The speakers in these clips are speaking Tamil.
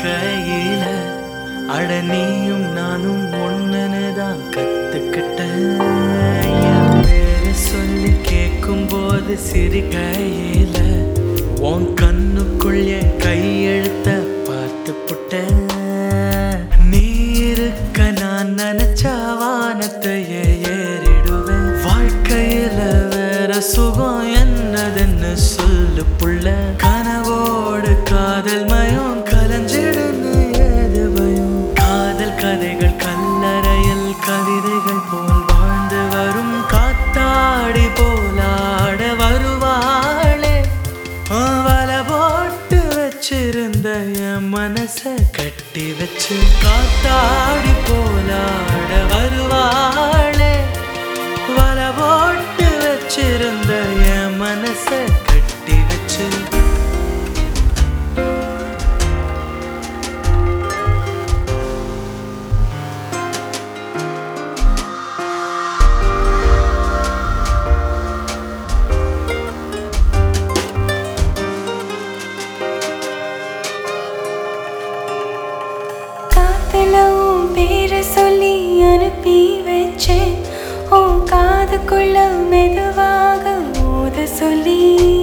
இருக்கையில அட நீயும் நானும் ஒண்ணுன்னு தான் கத்துக்கிட்டேன் என் பேரை சொல்லி கேட்கும் போது சிரிக்கையில உன் கண்ணுக்குள் என் கையெழுத்த பார்த்து புட்டேன் நீ இருக்க நான் நினைச்ச வானத்தையே ஏறிடுவேன் வாழ்க்கையில வேற சுகம் என்னதுன்னு சொல்லு புள்ள கனவோடு காதல் மயம் கலஞ்சிடுன்னு ஏது பயம் காதல் கதைகள் கல்லறையில் கவிதைகள் போல் வாழ்ந்து வரும் காத்தாடி போலாட வருவாளே வல போட்டு வச்சிருந்த என் மனச கட்டி வச்சு காத்தாடி போலாட வருவாளே வல போட்டு வச்சிருந்த என் மனச கட்டி வச்சு காத்துல உன் பேரை சொல்லி அனுப்பி வச்சேன் உன் காதுக்குள்ள மெதுவாக ஊத சொல்லி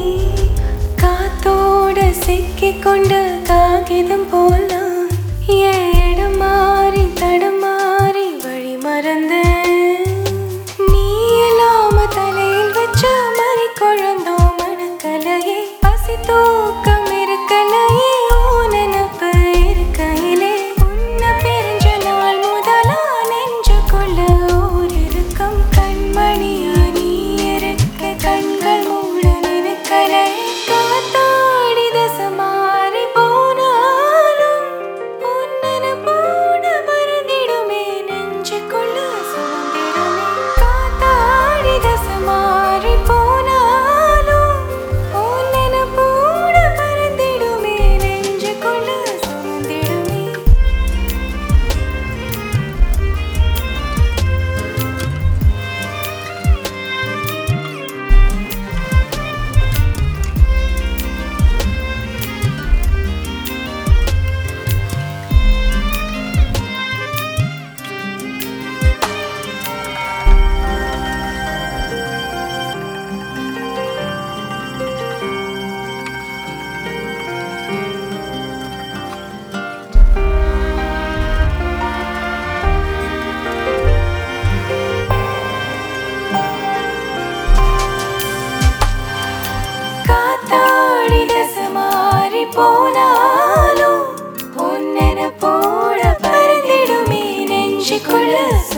காத்தோட சிக்கிக் கொண்டு காகிதம் போல என் இடம் மாறி தடுமாறி வழி மறந்தேன் நீ இல்லாம தலையில் வச்ச மறி குழந்தோ மனக்கலையே பசி தூக்கம் இருக்கலையே ஓ நினப்பு இருக்கையிலே உன்னை பிரிஞ்ச நாள் முதலா நெஞ்சுக்குள்ள ஓர் இருக்கும் கண்மணியா நீ இருக்க கண்கள் மூட நினைக்கலை காத்தாடி தசை மாறி போனாலும் உன்னன போட மறந்திடுமே நெஞ்சுக்குள்ள சுமந்திடுமே காத்தாடி தசை மாறி போனாலும் உன்னன போட மறந்திடுமே நெஞ்சுக்குள்ள சுமந்திடுமே காத்தாடி தசை மாறி போனாலும் உன்னென போட பறந்திடுமே நெஞ்சுக்குள்ள